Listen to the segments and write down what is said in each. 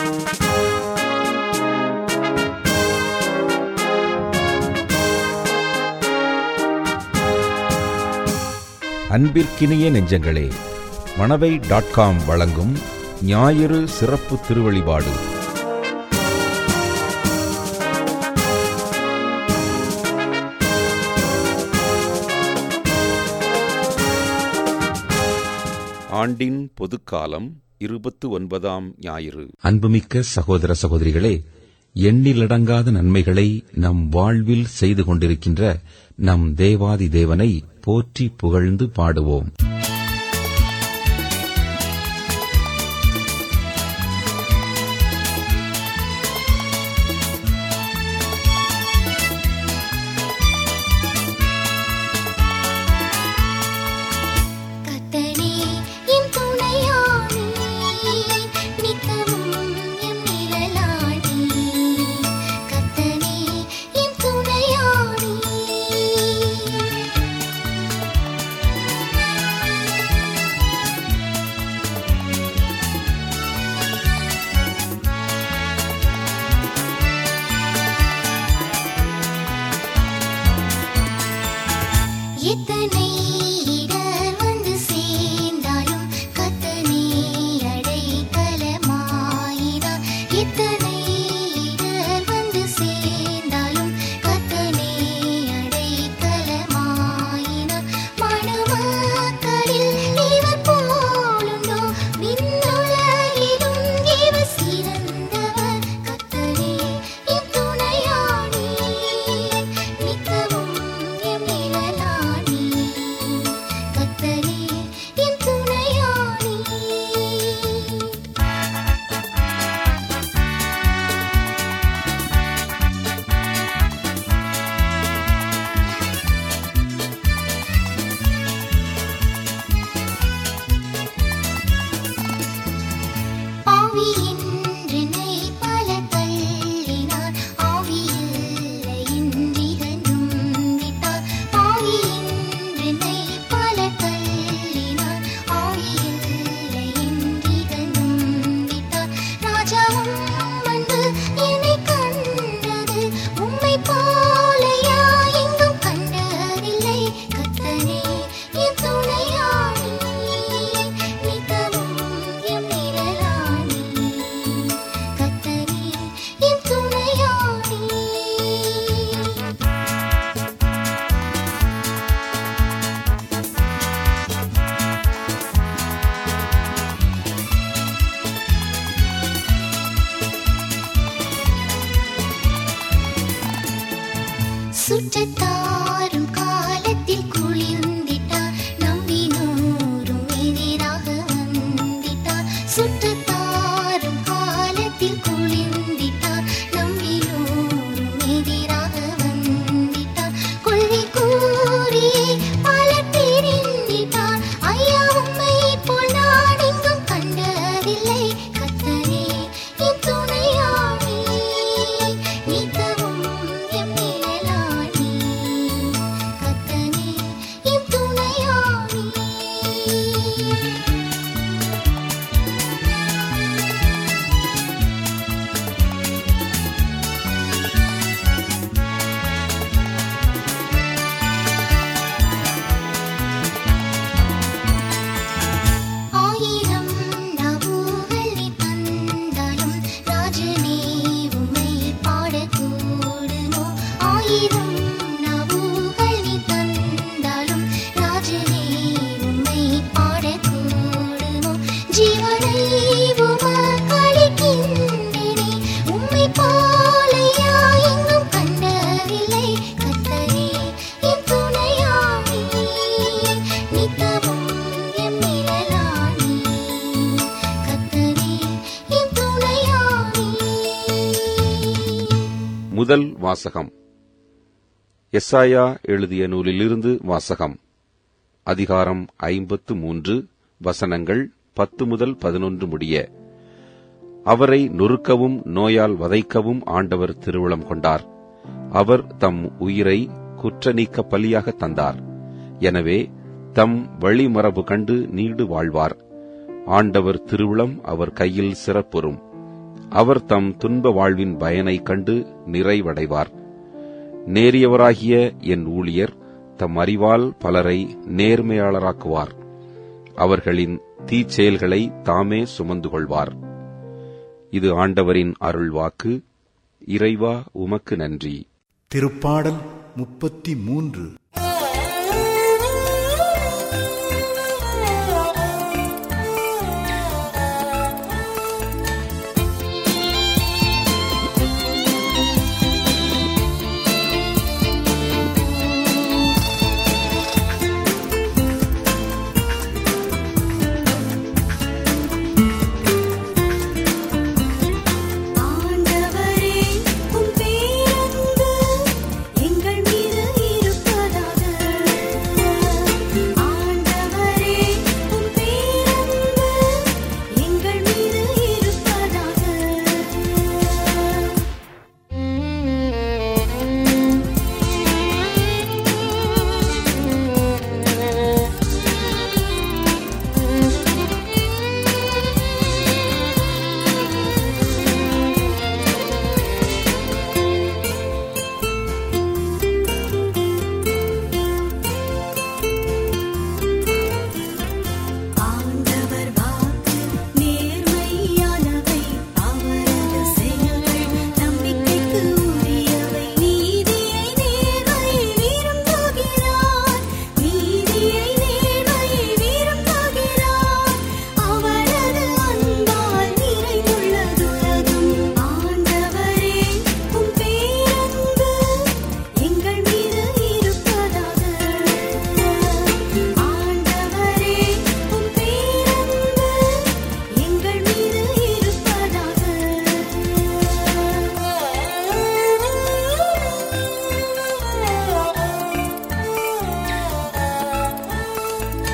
அன்பிற்கினிய நெஞ்சங்களே Manavai dot com வழங்கும் ஞாயிறு சிறப்பு திருவழிபாடு ஆண்டின் பொதுக்காலம் இருபத்து ஒன்பதாம் ஞாயிறு அன்புமிக்க சகோதர சகோதரிகளே எண்ணிலடங்காத நன்மைகளை நம் வாழ்வில் செய்து கொண்டிருக்கின்ற நம் தேவாதி தேவனை போற்றி புகழ்ந்து பாடுவோம் கத்தனே என் துணையானி நித்தமும் என் நிழலானி கத்தனே என் துணையானி எத்தனை இடர் வந்து சேர்ந்தாலும் கத்தனே அடைக்கலமாயினார் எத்தனை இடர் வந்து சேர்ந்தாலும் கத்தனே அடைக்கலமாயினார் மணமக்களில் இவர் போலுண்டோ விண்ணுலகிலும் இவர் சிறந்தவர் கத்தனே என் துணையானி நித்தமும் என் நிழலானி கத்தனே என் துணையானி ஆவி என்றென்னை பல தள்ளினார் ஆவியில்லை என்றிரண்டும் விட்டார் ஆவி என்றென்னை பல தள்ளினார் ஆவியில்லை என்றிரண்டும் விட்டார் ராஜாவும் வந்து என்னை கண்டது உம்மை போலையா எங்கும் கண்டதில்லை கத்தனே என் துணையானி நித்தமும் என் நிழலானி கத்தனே என் துணையானி சுற்றத்தாரும் காலத்தில் குளிர்ந்திட்டார் நம்பினோரும் எதிராக வந்திட்டார் சுற்றத்தாரும் காலத்தில் குளிர்ந்திட்டார் நம்பினோரும் எதிராக வந்திட்டார் கொள்கை கூறி பலர் பிரிந்திட்டார் ஐயா உம்மை போல் நான் எங்கும் கண்டதில்லை கத்தனே என் துணையானி நித்தமும் என் நிழலானி கத்தனே என் துணையானி ஆயிரம் நவுகள் நீ தந்தாலும் ராஜனே உம்மை பாடக்கூடுமோ ஆயிரம் நவுகள் நீ தந்தாலும் ராஜனே உம்மை பாடக்கூடுமோ ஜீவனை உமக்களிக்கின்றேனே உம்மை போலையா எங்கும் கண்டதில்லை கத்தனே என் துணையானி நித்தமும் என் நிழலானி கத்தனே என் துணையானி முதல் வாசகம் எஸ்ஐயா எழுதிய நூலிலிருந்து வாசகம் அதிகாரம் ஐம்பத்து மூன்று வசனங்கள் பத்து முதல் பதினொன்று முடிய அவரை நொறுக்கவும் நோயால் வதைக்கவும் ஆண்டவர் திருவுளம் கொண்டார் அவர் தம் உயிரை குற்ற நீக்க பலியாக தந்தார் எனவே தம் வழிமரபு கண்டு நீடு வாழ்வார் ஆண்டவர் திருவுளம் அவர் கையில் சிறப்புறும் அவர் தம் துன்ப வாழ்வின் பயனைக் கண்டு நிறைவடைவார் நேரியவராகிய என் ஊழியர் தம் அறிவால் பலரை நேர்மையாளராக்குவார் அவர்களின் தீச்செயல்களை தாமே சுமந்து கொள்வார் இது ஆண்டவரின் அருள்வாக்கு இறைவா உமக்கு நன்றி திருப்பாடல் முப்பத்தி மூன்று ஆண்டவரே உம் பேரன்பு எங்கள் மீது இருப்பதாக ஆண்டவரே உம் பேரன்பு எங்கள் மீது இருப்பதாக ஆண்டவர் வாக்கு நேர்மையானவை அவரது செயல்கள் நம்பிக்கைக்கு உரியவை நீதியை நேர்மையை விரும்புகிறார் நீதியை நேர்மையை விரும்புகிறார் அவரது அன்பால் நிறைந்துள்ளதுலகம் ஆண்டவரே உம் பேரன்பு எங்கள் மீது இருப்பதாக ஆண்டவரே உம் பேரன்பு எங்கள் மீது இருப்பதாக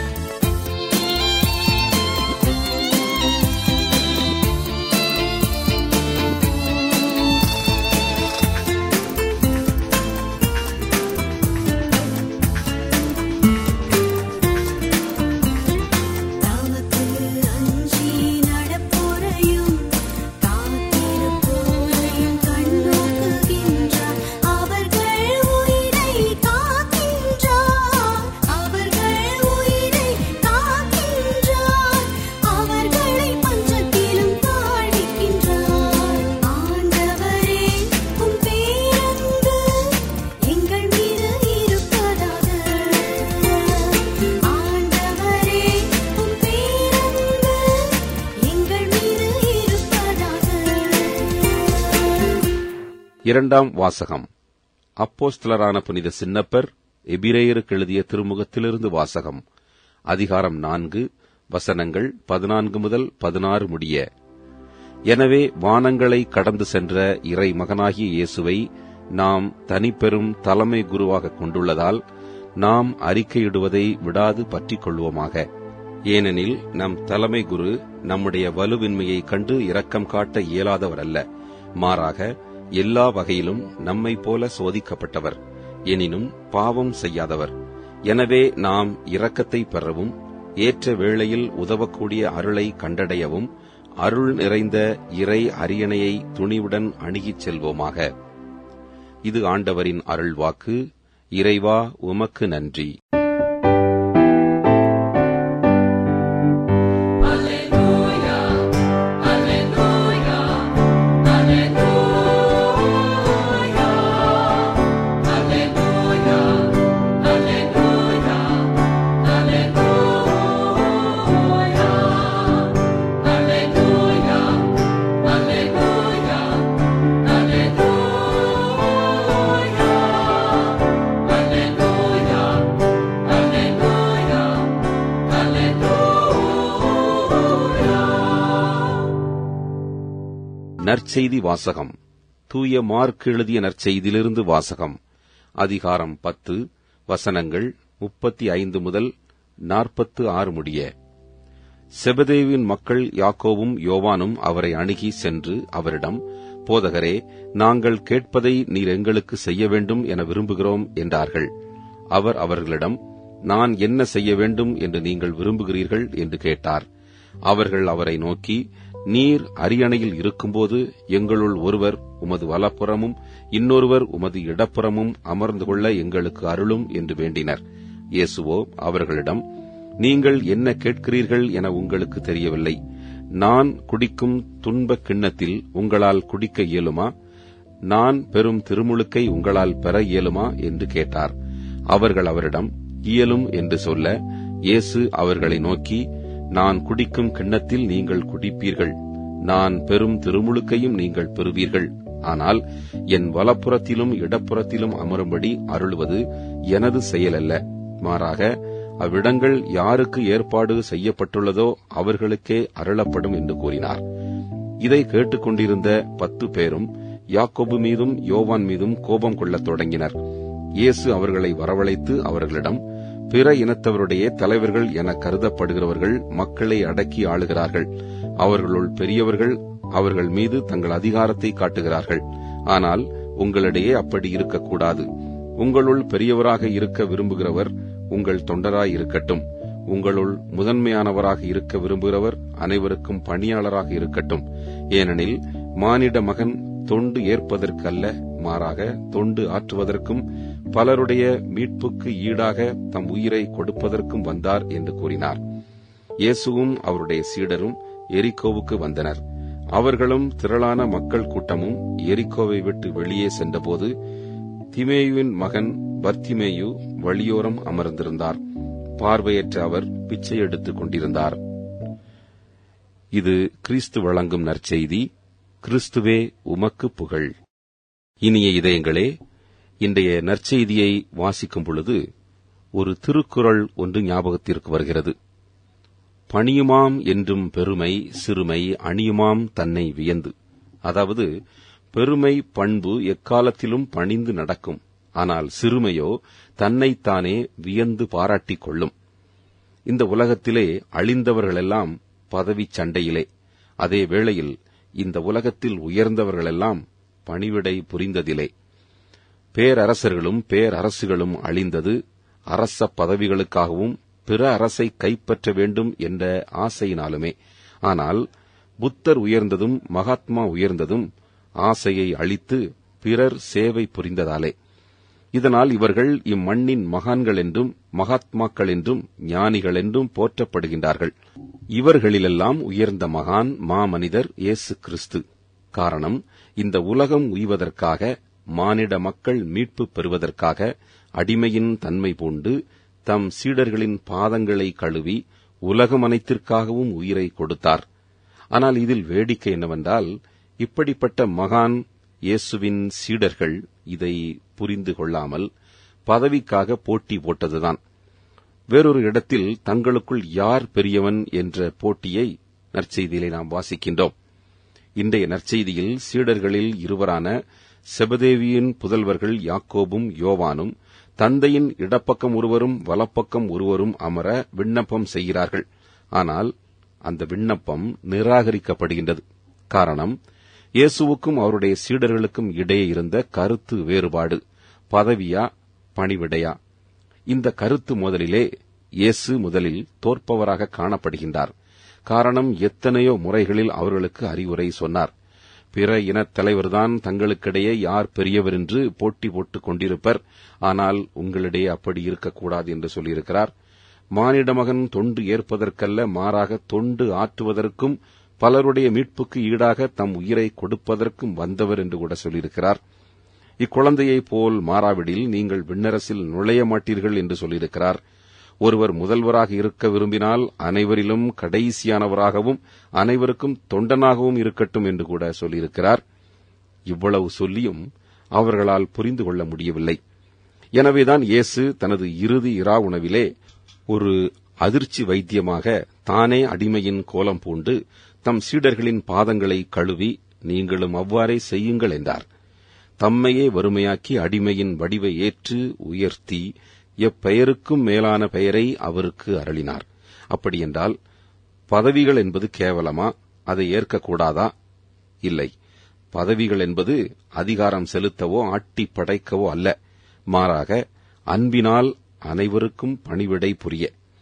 தமக்கு அஞ்சி நடப்போரையும் காத்திருப்போரையும் கண்ணோக்குகின்றார் அவர்கள் உயிரை காக்கின்றார் அவர்கள் உயிரை காக்கின்றார் அவர்களை பஞ்சத்திலும் தாழ்கின்றார் ஆண்டவரே உம் பேரன்பு எங்கள் மீது இருப்பதாக ஆண்டவரே உம் பேரன்பு எங்கள் மீது இருப்பதாக இரண்டாம் வாசகம் அப்போஸ்தலரான புனித சின்னப்பர் எபிரேயருக்கு எழுதிய திருமுகத்திலிருந்து வாசகம் அதிகாரம் நான்கு வசனங்கள் பதினான்கு முதல் பதினாறு முடிய எனவே வானங்களை கடந்து சென்ற இறை மகனாகிய இயேசுவை நாம் தனிப்பெரும் தலைமை குருவாக கொண்டுள்ளதால் நாம் அறிக்கையிடுவதை விடாது பற்றிக் கொள்வோமாக ஏனெனில் நம் தலைமை குரு நம்முடைய வலுவின்மையைக் கண்டு இரக்கம் காட்ட இயலாதவர் அல்ல மாறாக எல்லா வகையிலும் நம்மைப் போல சோதிக்கப்பட்டவர் எனினும் பாவம் செய்யாதவர் எனவே நாம் இரக்கத்தை பெறவும் ஏற்ற வேளையில் உதவக்கூடிய அருளை கண்டடையவும் அருள் நிறைந்த இறை அரியணையை துணிவுடன் அணுகிச் செல்வோமாக இது ஆண்டவரின் அருள்வாக்கு இறைவா உமக்கு நன்றி நற்செய்தி வாசகம் தூய மார்க் எழுதிய நற்செய்தியிலிருந்து வாசகம் அதிகாரம் பத்து வசனங்கள் முப்பத்தி ஐந்து முதல் நாற்பத்து ஆறு முடிய செபதேவின் மக்கள் யாக்கோவும் யோவானும் அவரை அணுகி சென்று அவரிடம் போதகரே நாங்கள் கேட்பதை நீர் எங்களுக்கு செய்ய வேண்டும் என விரும்புகிறோம் என்றார்கள் அவர் அவர்களிடம் நான் என்ன செய்ய வேண்டும் என்று நீங்கள் விரும்புகிறீர்கள் என்று கேட்டார் அவர்கள் அவரை நோக்கி நீர் அரியணையில் இருக்கும்போது எங்களுள் ஒருவர் உமது வலப்புறமும் இன்னொருவர் உமது இடப்புறமும் அமர்ந்து கொள்ள எங்களுக்கு அருளும் என்று வேண்டினர் இயேசுவோ அவர்களிடம் நீங்கள் என்ன கேட்கிறீர்கள் என உங்களுக்கு தெரியவில்லை நான் குடிக்கும் துன்பக் கிண்ணத்தில் உங்களால் குடிக்க இயலுமா நான் பெறும் திருமுழுக்கை உங்களால் பெற இயலுமா என்று கேட்டார் அவர்கள் அவரிடம் இயலும் என்று சொல்ல இயேசு அவர்களை நோக்கி நான் குடிக்கும் கிண்ணத்தில் நீங்கள் குடிப்பீர்கள் நான் பெறும் திருமுழுக்கையும் நீங்கள் பெறுவீர்கள் ஆனால் என் வலப்புறத்திலும் இடப்புறத்திலும் அமரும்படி அருளுவது எனது செயலல்ல மாறாக அவ்விடங்கள் யாருக்கு ஏற்பாடு செய்யப்பட்டுள்ளதோ அவர்களுக்கே அருளப்படும் என்று கூறினார் இதை கேட்டுக்கொண்டிருந்த பத்து பேரும் யாக்கோபு மீதும் யோவான் மீதும் கோபம் கொள்ளத் தொடங்கினர் இயேசு அவர்களை வரவழைத்து அவர்களிடம் பிற இனத்தவருடைய தலைவர்கள் என கருதப்படுகிறவர்கள் மக்களை அடக்கி ஆளுகிறார்கள் அவர்களுள் பெரியவர்கள் அவர்கள் மீது தங்கள் அதிகாரத்தை காட்டுகிறார்கள் ஆனால் உங்களிடையே அப்படி இருக்கக்கூடாது உங்களுள் பெரியவராக இருக்க விரும்புகிறவர் உங்கள் தொண்டராய் இருக்கட்டும் உங்களுள் முதன்மையானவராக இருக்க விரும்புகிறவர் அனைவருக்கும் பணியாளராக இருக்கட்டும் ஏனெனில் மானிட மகன் தொண்டு ஏற்பதற்கல்ல மாறாக தொண்டு ஆற்றுவதற்கும் பலருடைய மீட்புக்கு ஈடாக தம் உயிரை கொடுப்பதற்கும் வந்தார் என்று கூறினார் இயேசுவும் அவருடைய சீடரும் எரிக்கோவுக்கு வந்தனர் அவர்களும் திரளான மக்கள் கூட்டமும் எரிக்கோவை விட்டு வெளியே சென்றபோது திமேயுவின் மகன் பர்த்திமேயு வழியோரம் அமர்ந்திருந்தார் பார்வையற்ற அவர் பிச்சை எடுத்துக் கொண்டிருந்தார் இது கிறிஸ்து வழங்கும் நற்செய்தி கிறிஸ்துவே உமக்கு புகழ் இனிய இதயங்களே இன்றைய நற்செய்தியை வாசிக்கும் பொழுது ஒரு திருக்குறள் ஒன்று ஞாபகத்திற்கு வருகிறது பணியுமாம் என்றும் பெருமை சிறுமை அணியுமாம் தன்னை வியந்து அதாவது பெருமை பண்பு எக்காலத்திலும் பணிந்து நடக்கும் ஆனால் சிறுமையோ தன்னைத்தானே வியந்து பாராட்டிக் கொள்ளும் இந்த உலகத்திலே அழிந்தவர்களெல்லாம் பதவி சண்டையிலே அதே வேளையில் இந்த உலகத்தில் உயர்ந்தவர்களெல்லாம் பணிவிடை புரிந்ததிலே பேரரசர்களும் பேரரசுகளும் அழிந்தது அரச பதவிகளுக்காகவும் பிற அரசை கைப்பற்ற வேண்டும் என்ற ஆசையினாலுமே ஆனால் புத்தர் உயர்ந்ததும் மகாத்மா உயர்ந்ததும் ஆசையை அழித்து பிறர் சேவை புரிந்ததாலே இதனால் இவர்கள் இம்மண்ணின் மகான்கள் என்றும் மகாத்மாக்கள் என்றும் ஞானிகள் என்றும் போற்றப்படுகின்றார்கள் இவர்களிலெல்லாம் உயர்ந்த மகான் மாமனிதர் இயேசு கிறிஸ்து காரணம் இந்த உலகம் உய்வதற்காக மானிட மக்கள் மீட்பு பெறுவதற்காக அடிமையின் தன்மை பூண்டு தம் சீடர்களின் பாதங்களை கழுவி உலகம் அனைத்திற்காகவும் உயிரை கொடுத்தார் ஆனால் இதில் வேடிக்கை என்னவென்றால் இப்படிப்பட்ட மகான் இயேசுவின் சீடர்கள் இதை புரிந்து கொள்ளாமல் பதவிக்காக போட்டி போட்டதுதான் வேறொரு இடத்தில் தங்களுக்குள் யார் பெரியவன் என்ற போட்டியை நற்செய்தியிலே நாம் வாசிக்கின்றோம் இன்றைய நற்செய்தியில் சீடர்களில் இருவரான செபதேவியின் புதல்வர்கள் யாக்கோபும் யோவானும் தந்தையின் இடப்பக்கம் ஒருவரும் வலப்பக்கம் ஒருவரும் அமர விண்ணப்பம் செய்கிறார்கள் ஆனால் அந்த விண்ணப்பம் நிராகரிக்கப்படுகின்றது காரணம் இயேசுவுக்கும் அவருடைய சீடர்களுக்கும் இடையே இருந்த கருத்து வேறுபாடு பதவியா பணிவிடையா இந்த கருத்து முதலிலே இயேசு முதலில் தோற்பவராக காணப்படுகின்றார் காரணம் எத்தனையோ முறைகளில் அவர்களுக்கு அறிவுரை சொன்னார் பிற இனத் தலைவர்தான் தங்களுக்கிடையே யார் பெரியவர் என்று போட்டி போட்டுக் கொண்டிருப்பர் ஆனால் உங்களிடையே அப்படி இருக்கக்கூடாது என்று சொல்லியிருக்கிறார் மானிட மகன் தொண்டு ஏற்பதற்கல்ல மாறாக தொண்டு ஆற்றுவதற்கும் பலருடைய மீட்புக்கு ஈடாக தம் உயிரை கொடுப்பதற்கும் வந்தவர் என்று கூட சொல்லியிருக்கிறார் இக்குழந்தையைப் போல் மாறாவிடில் நீங்கள் விண்ணரசில் நுழைய மாட்டீர்கள் என்று சொல்லியிருக்கிறார் ஒருவர் முதல்வராக இருக்க விரும்பினால் அனைவரிலும் கடைசியானவராகவும் அனைவருக்கும் தொண்டனாகவும் இருக்கட்டும் என்று கூட சொல்லியிருக்கிறார் இவ்வளவு சொல்லியும் அவர்களால் புரிந்து கொள்ள முடியவில்லை எனவேதான் இயேசு தனது இறுதி இரா உணவிலே ஒரு அதிர்ச்சி வைத்தியமாக தானே அடிமையின் கோலம் பூண்டு தம் சீடர்களின் பாதங்களை கழுவி நீங்களும் அவ்வாறே செய்யுங்கள் என்றார் தம்மையே வறுமையாக்கி அடிமையின் வடிவை ஏற்று உயர்த்தி எப்பெயருக்கும் மேலான பெயரை அவருக்கு அருளினார் அப்படியென்றால் பதவிகள் என்பது கேவலமா அதை ஏற்கக்கூடாதா இல்லை பதவிகள் என்பது அதிகாரம் செலுத்தவோ ஆட்டி படைக்கவோ அல்ல மாறாக அன்பினால் அனைவருக்கும் பணிவிடை புரிய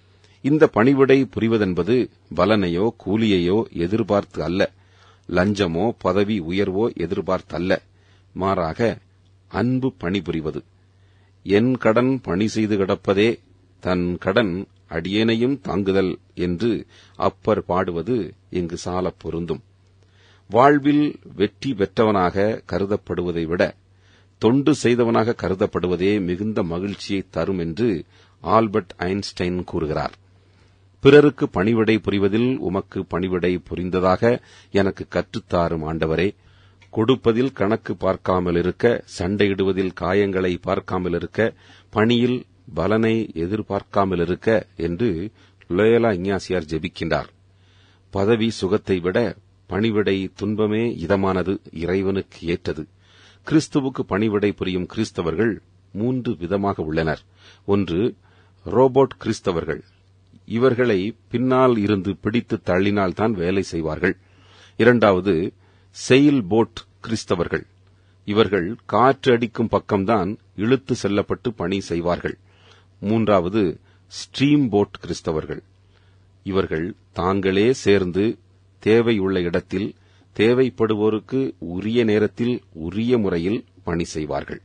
இந்த பணிவிடை புரிவதென்பது பலனையோ கூலியையோ எதிர்பார்த்து அல்ல லஞ்சமோ பதவி உயர்வோ எதிர்பார்த்து அல்ல மாறாக அன்பு பணிபுரிவது என் கடன் பணி செய்து கிடப்பதே தன் கடன் அடியேனையும் தாங்குதல் என்று அப்பர் பாடுவது இங்கு சாலப் பொருந்தும் வாழ்வில் வெற்றி பெற்றவனாக கருதப்படுவதை விட தொண்டு செய்தவனாக கருதப்படுவதே மிகுந்த மகிழ்ச்சியை தரும் என்று ஆல்பர்ட் ஐன்ஸ்டைன் கூறுகிறார் பிறருக்கு பணிவிடை புரிவதில் உமக்கு பணிவிடை புரிந்ததாக எனக்கு கற்றுத்தாரும் ஆண்டவரே கொடுப்பதில் கணக்கு பார்க்காமல் இருக்க சண்டையிடுவதில் காயங்களை பார்க்காமல் இருக்க பணியில் பலனை எதிர்பார்க்காமல் இருக்க என்று லோயலா இஞ்ஞாசியார் ஜெபிக்கின்றார் பதவி சுகத்தை விட பணிவிடை துன்பமே இதமானது இறைவனுக்கு ஏற்றது கிறிஸ்துவுக்கு பணிவிடை புரியும் கிறிஸ்தவர்கள் மூன்று விதமாக உள்ளனர் ஒன்று ரோபோட் கிறிஸ்தவர்கள் இவர்களை பின்னால் இருந்து பிடித்து தள்ளினால்தான் வேலை செய்வார்கள் இரண்டாவது செயில் போட் கிறிஸ்தவர்கள் இவர்கள் காற்று அடிக்கும் பக்கம்தான் இழுத்து செல்லப்பட்டு பணி செய்வார்கள் மூன்றாவது ஸ்ட்ரீம் போட் கிறிஸ்தவர்கள் இவர்கள் தாங்களே சேர்ந்து தேவையுள்ள இடத்தில் தேவைப்படுவோருக்கு உரிய நேரத்தில் உரிய முறையில் பணி செய்வார்கள்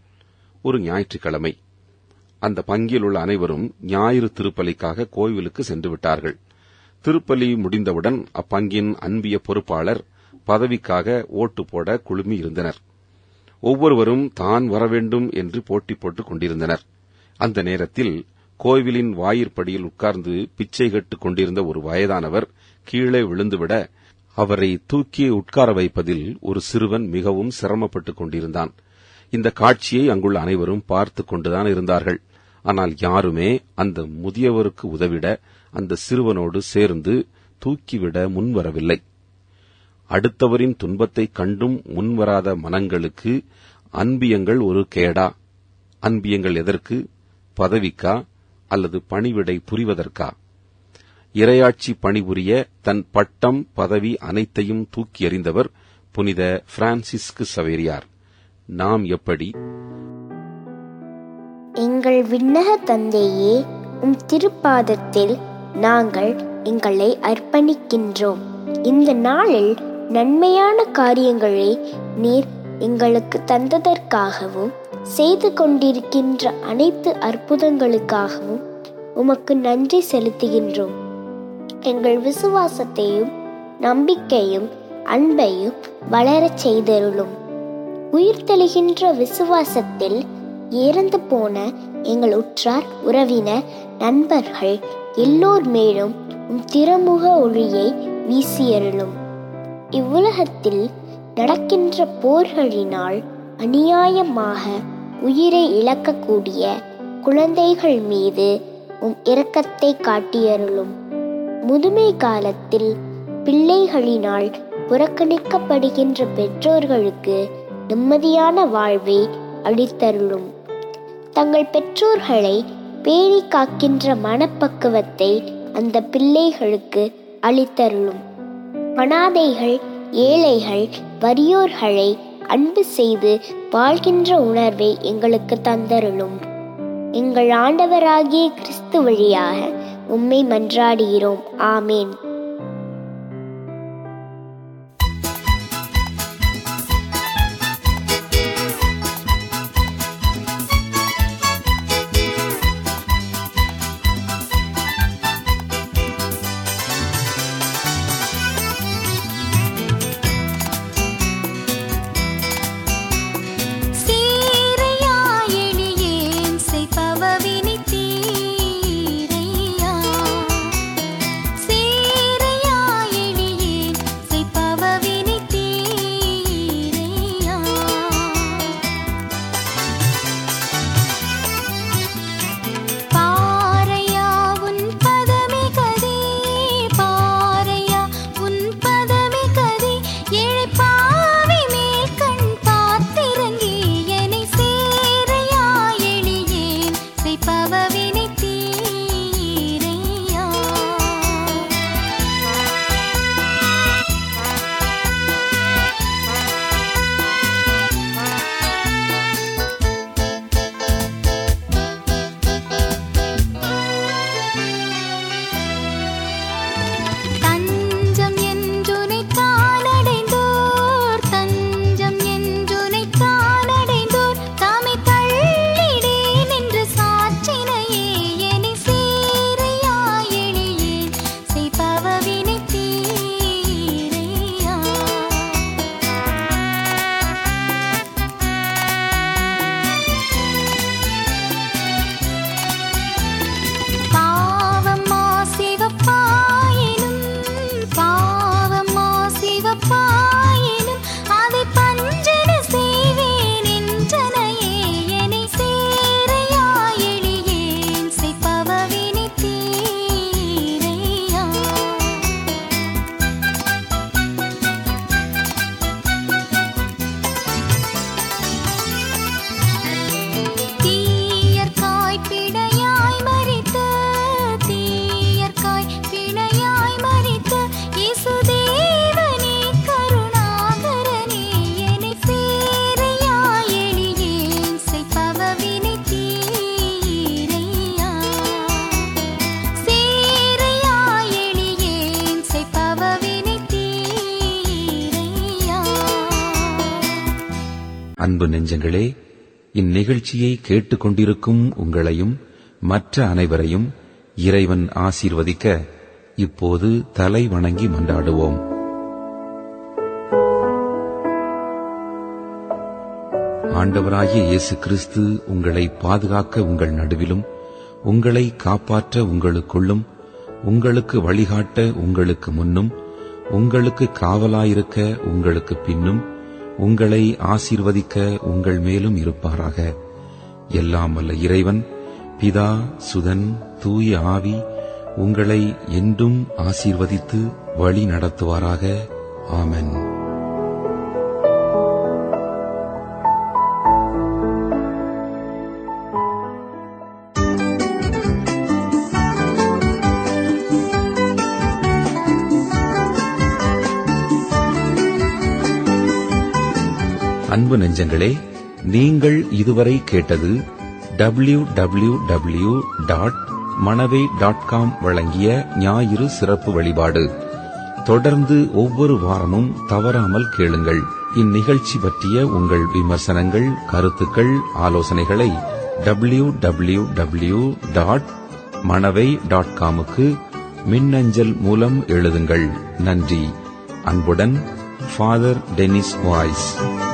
ஒரு ஞாயிற்றுக்கிழமை அந்த பங்கில் உள்ள அனைவரும் ஞாயிறு திருப்பலிக்காக கோவிலுக்கு சென்று விட்டார்கள் திருப்பலி முடிந்தவுடன் அப்பங்கின் அன்பிய பொறுப்பாளர் பதவிக்காக ஓட்டு போட குழுமி இருந்தனர் ஒவ்வொருவரும் தான் வரவேண்டும் என்று போட்டி போட்டுக் கொண்டிருந்தனர் அந்த நேரத்தில் கோவிலின் வாயிற்படியில் உட்கார்ந்து பிச்சை கட்டுக் கொண்டிருந்த ஒரு வயதானவர் கீழே விழுந்துவிட அவரை தூக்கி உட்கார வைப்பதில் ஒரு சிறுவன் மிகவும் சிரமப்பட்டுக் கொண்டிருந்தான் இந்த காட்சியை அங்குள்ள அனைவரும் பார்த்துக் கொண்டுதான் இருந்தார்கள் ஆனால் யாருமே அந்த முதியவருக்கு உதவிட அந்த சிறுவனோடு சேர்ந்து தூக்கிவிட முன்வரவில்லை அடுத்தவரின் துன்பத்தைக் கண்டும் முன்வராத மனங்களுக்கு அன்பியங்கள் ஒரு கேடா அன்பியங்கள் எதற்கு பதவிக்கா அல்லது பணிவிடை புரிவதற்கா இரையாட்சி பணிபுரிய தன் பட்டம் பதவி அனைத்தையும் தூக்கி எறிந்தவர் புனித பிரான்சிஸ்கு சவேரியார் நாம் எப்படி எங்கள் விண்ணக தந்தையே உம் திருப்பாதத்தில் நாங்கள் எங்களை அர்ப்பணிக்கின்றோம் இந்த நாளில் நன்மையான காரியங்களை நீர் எங்களுக்கு தந்ததற்காகவும் செய்து கொண்டிருக்கின்ற அனைத்து அற்புதங்களுக்காகவும் உமக்கு நன்றி செலுத்துகின்றோம் எங்கள் விசுவாசத்தையும் நம்பிக்கையும் அன்பையும் வளரச் செய்தருளும் உயிர்த்தெழுகின்ற விசுவாசத்தில் இறந்து போன எங்கள் உற்றார் உறவினர் நண்பர்கள் எல்லோர் மேலும் உம் திருமுக ஒளியை வீசியருளும் இவ்வுலகத்தில் நடக்கின்ற போர்களினால் அநியாயமாக உயிரை இழக்கக்கூடிய குழந்தைகள் மீது உம் இரக்கத்தை காட்டியருளும் முதுமை காலத்தில் பிள்ளைகளினால் புறக்கணிக்கப்படுகின்ற பெற்றோர்களுக்கு நிம்மதியான வாழ்வை அளித்தருளும் தங்கள் பெற்றோர்களை பேணி காக்கின்ற மனப்பக்குவத்தை அந்த பிள்ளைகளுக்கு அளித்தருளும் அனாதைகள் ஏழைகள் வறியோர்களை அன்பு செய்து வாழ்கின்ற உணர்வை எங்களுக்கு தந்தருளும் எங்கள் ஆண்டவராகிய கிறிஸ்து வழியாக உம்மை மன்றாடுகிறோம் ஆமேன் சீரையாயெளியேன் செய்பவவினி தீரையா சீரையாயெளியேன் அன்பு நெஞ்சங்களே இந்நிகழ்ச்சியை கேட்டுக்கொண்டிருக்கும் உங்களையும் மற்ற அனைவரையும் இறைவன் ஆசீர்வதிக்க இப்போது தலை வணங்கி மன்றாடுவோம் ஆண்டவராகிய இயேசு கிறிஸ்து உங்களை பாதுகாக்க உங்கள் நடுவிலும் உங்களை காப்பாற்ற உங்களுக்குள்ளும் உங்களுக்கு வழிகாட்ட உங்களுக்கு முன்னும் உங்களுக்கு காவலாயிருக்க உங்களுக்கு பின்னும் உங்களை ஆசீர்வதிக்க உங்கள் மேலும் இருப்பாராக எல்லாம் வல்ல இறைவன் பிதா சுதன் தூய ஆவி உங்களை என்றும் ஆசீர்வதித்து வழி நடத்துவாராக ஆமென் அன்பு நெஞ்சங்களே நீங்கள் இதுவரை கேட்டது W W W dot Manavai dot com வழங்கிய ஞாயிறு சிறப்பு வழிபாடு தொடர்ந்து ஒவ்வொரு வாரமும் தவறாமல் கேளுங்கள் இந்நிகழ்ச்சி பற்றிய உங்கள் விமர்சனங்கள் கருத்துக்கள் ஆலோசனைகளை W W W dot Manavai dot காமுக்கு மின்னஞ்சல் மூலம் எழுதுங்கள் நன்றி அன்புடன் ஃபாதர் டெனிஸ் வாய்ஸ்